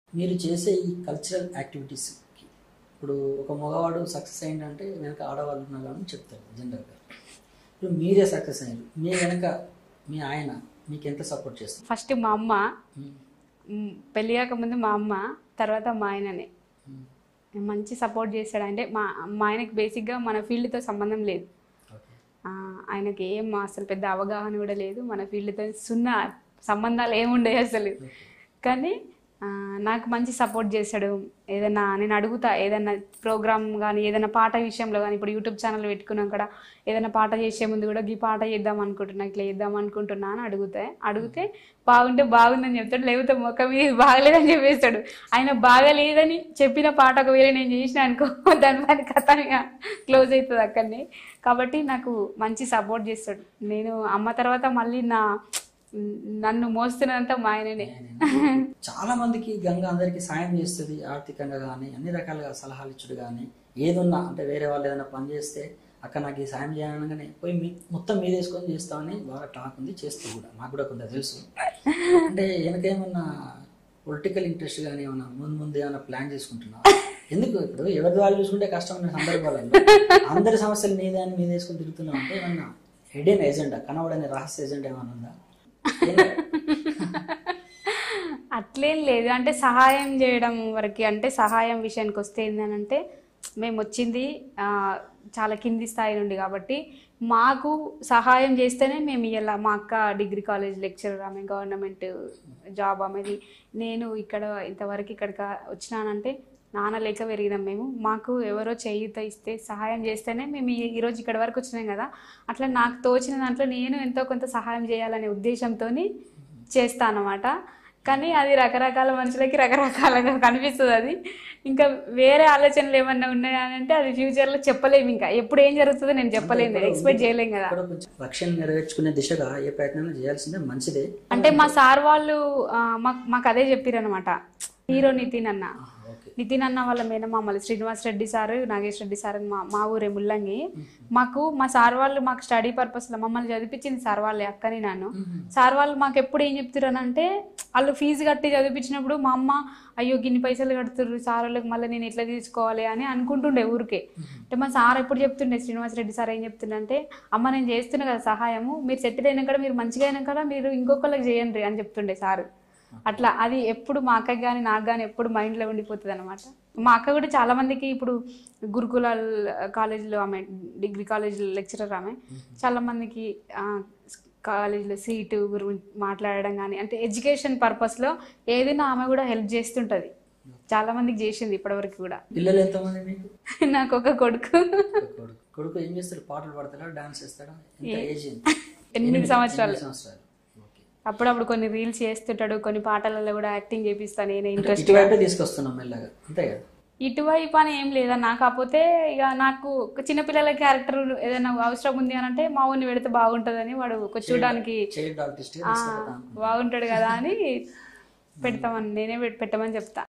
మీరు చేసే ఈ కల్చరల్ యాక్టివిటీస్కి ఇప్పుడు ఒక మగవాడు సక్సెస్ అయిందంటే వెనక ఆడవాళ్ళు ఉన్నారని చెప్తారు జనరల్గా ఇప్పుడు మీరే సక్సెస్ అయ్యారు మీ వెనక మీ ఆయన మీకు ఎంత సపోర్ట్ చేస్తారు ఫస్ట్ మా అమ్మ మ్, పెళ్లి కాకముందు మా అమ్మ తర్వాత మా ఆయననే మంచి సపోర్ట్ చేస్తాడు అంటే మా మా ఆయనకి బేసిక్గా మన ఫీల్డ్తో సంబంధం లేదు ఓకే ఆ, ఆయనకి ఏం అసలు పెద్ద అవగాహన కూడా లేదు మన ఫీల్డ్తో సున్నా సంబంధాలు ఏముండే అసలు కానీ ఆ, నాకు మంచి సపోర్ట్ చేశాడు ఏదైనా నేను అడుగుతా ఏదైనా ప్రోగ్రామ్ కానీ ఏదైనా పాట విషయంలో కానీ ఇప్పుడు యూట్యూబ్ ఛానల్ పెట్టుకున్నాం కూడా ఏదైనా పాట చేసే ముందు కూడా ఈ పాట చేద్దాం అనుకుంటున్నా ఇట్లా చేద్దాం అనుకుంటున్నా అని అడుగుతా అడిగితే బాగుంటే బాగుందని చెప్తాడు లేకపోతే మొక్క మీద ఇది బాగలేదని చెప్పేస్తాడు ఆయన బాగలేదని చెప్పిన పాట ఒకవేళ నేను చేసిన అనుకో దాని పని కథగా క్లోజ్ అవుతుంది అక్కడనే కాబట్టి నాకు మంచి సపోర్ట్ చేస్తాడు నేను అమ్మ తర్వాత మళ్ళీ నా నన్ను మోస్తున్నంత మా ఆయననే చాలా మందికి గంగ అందరికీ సాయం చేస్తుంది ఆర్థికంగా కానీ అన్ని రకాలుగా సలహాలు ఇచ్చుడు కానీ ఏదున్నా అంటే వేరే వాళ్ళు ఏదైనా పని చేస్తే అక్క నాకు ఈ సాయం చేయనగానే పోయి మీ మొత్తం మీద వేసుకొని చేస్తామని బాగా టాక్ ఉంది చేస్తూ కూడా నాకు కూడా కొంత తెలుసు అంటే వెనకేమన్నా పొలిటికల్ ఇంట్రెస్ట్ కానీ ఏమన్నా ముందు ముందు ఏమైనా ప్లాన్ చేసుకుంటున్నా ఎందుకు ఇప్పుడు ఎవరి వాళ్ళు చూసుకుంటే కష్టం ఉన్న సందర్భాలలో అందరి సమస్యలు నీదే అని మీద వేసుకొని తిరుగుతున్నావు అంటే ఏమన్నా హిడెన్ ఎజెండా కనబడని రహస్య ఎజెండా ఏమైనా ఉందా ఏం లేదు. అట్లేం లేదు అంటే సహాయం చేయడం వరకు అంటే సహాయం విషయానికి వస్తే ఏంటంటే మేము వచ్చింది ఆ, చాలా కింది స్థాయి నుండి కాబట్టి మాకు సహాయం చేస్తేనే మేము ఇలా మా అక్క డిగ్రీ కాలేజ్ లెక్చరర్ ఆమె గవర్నమెంట్ జాబ్ ఆమెది నేను ఇక్కడ ఇంతవరకు ఇక్కడికి వచ్చినానంటే నాన్న లేక పెరిగినాం మేము మాకు ఎవరో చేయూత ఇస్తే సహాయం చేస్తేనే మేము ఈ- ఈరోజు ఇక్కడ వరకు వచ్చినాం కదా అట్లా నాకు తోచిన దాంట్లో నేను ఎంతో కొంత సహాయం చేయాలనే ఉద్దేశంతో చేస్తానమాట కానీ అది రకరకాల మనుషులకి రకరకాలుగా కనిపిస్తుంది అది ఇంకా వేరే ఆలోచనలు ఏమన్నా ఉన్నాయా అని అంటే అది ఫ్యూచర్లో చెప్పలేము ఇంకా ఎప్పుడు ఏం జరుగుతుందో నేను చెప్పలేను ఎక్స్పెక్ట్ చేయలేం కదా ఇక్కడ కొంచెం లక్ష్యం నెరవేర్చుకునే దిశగా ఏ ప్రయత్నం చేయాల్సిందే మంచిదే అంటే మా సార్ వాళ్ళు ఆ, మాకు మాకు అదే చెప్పారు అనమాట హీరో నితిన్ అన్న ఆహా, ఓకే నితిన్ అన్న వాళ్ళ మేనమామలు శ్రీనివాస్ రెడ్డి సార్ నాగేష్ రెడ్డి సార్ అని మా మా ఊరే ముల్లంగి మాకు మా సార్ వాళ్ళు మాకు స్టడీ పర్పస్లో మమ్మల్ని చదివించింది సార్ వాళ్ళే అక్కని నన్ను సార్ వాళ్ళు మాకు ఎప్పుడు ఏం చెప్తున్నారంటే వాళ్ళు ఫీజు కట్టి చదివించినప్పుడు మా అమ్మ అయ్యో గిన్ని పైసలు కడుతుర్రు సార్ వాళ్ళకి మళ్ళీ నేను ఎట్లా తీసుకోవాలి అని అనుకుంటుండే ఊరికే అంటే మా సార్ ఎప్పుడు చెప్తుండే శ్రీనివాస్ రెడ్డి సార్ ఏం చెప్తుండంటే అమ్మ నేను చేస్తున్నా కదా సహాయము మీరు సెటిల్ అయినా కూడా మీరు మంచిగా అయినా కూడా మీరు ఇంకొకళ్ళకి చేయండి అని చెప్తుండే సార్ అట్లా అది ఎప్పుడు మా అక్కకి కానీ నాకు కానీ ఎప్పుడు మైండ్లో ఉండిపోతుంది అనమాట మా అక్క కూడా చాలా మందికి ఇప్పుడు గురుకులాల్ కాలేజీలో ఆమె డిగ్రీ కాలేజీలో లెక్చరర్ ఆమె చాలా మందికి ఆ, కాలేజీలో సీటు గురించి మాట్లాడడం కానీ అంటే ఎడ్యుకేషన్ పర్పస్లో ఏదైనా ఆమె కూడా హెల్ప్ చేస్తుంటుంది చాలా మందికి చేసింది ఇప్పటివరకు కూడా పిల్లలు ఎంతమంది మీకు నాకు ఒక కొడుకు ఒక కొడుకు కొడుకు ఏం చేస్తాడు పాటలు పాడతాడా డాన్స్ చేస్తాడా ఎంత ఏజ్ ఎంత? ఎనిమిది సంవత్సరాలు ఎనిమిది సంవత్సరాలు ఓకే అప్పుడప్పుడు కొన్ని రీల్స్ చేస్తుంటాడు కొన్ని పాటలలో కూడా యాక్టింగ్ చేపిస్తాను నేను ఇంట్రెస్ట్ ఇటువైపే తీసుకొస్తున్నాం మెల్లగా అంతే కదా ఇటువైపు అని ఏం లేదా నాకు కాకపోతే ఇక నాకు ఒక చిన్నపిల్లల క్యారెక్టర్ ఏదైనా అవసరం ఉంది అని అంటే మా ఊరిని పెడితే బాగుంటుందని వాడు ఒక చూడడానికి చైల్డ్ ఆర్టిస్ట్ ఆ, బాగుంటాడు కదా అని పెడతామని నేనే పెట్- పెట్టమని చెప్తా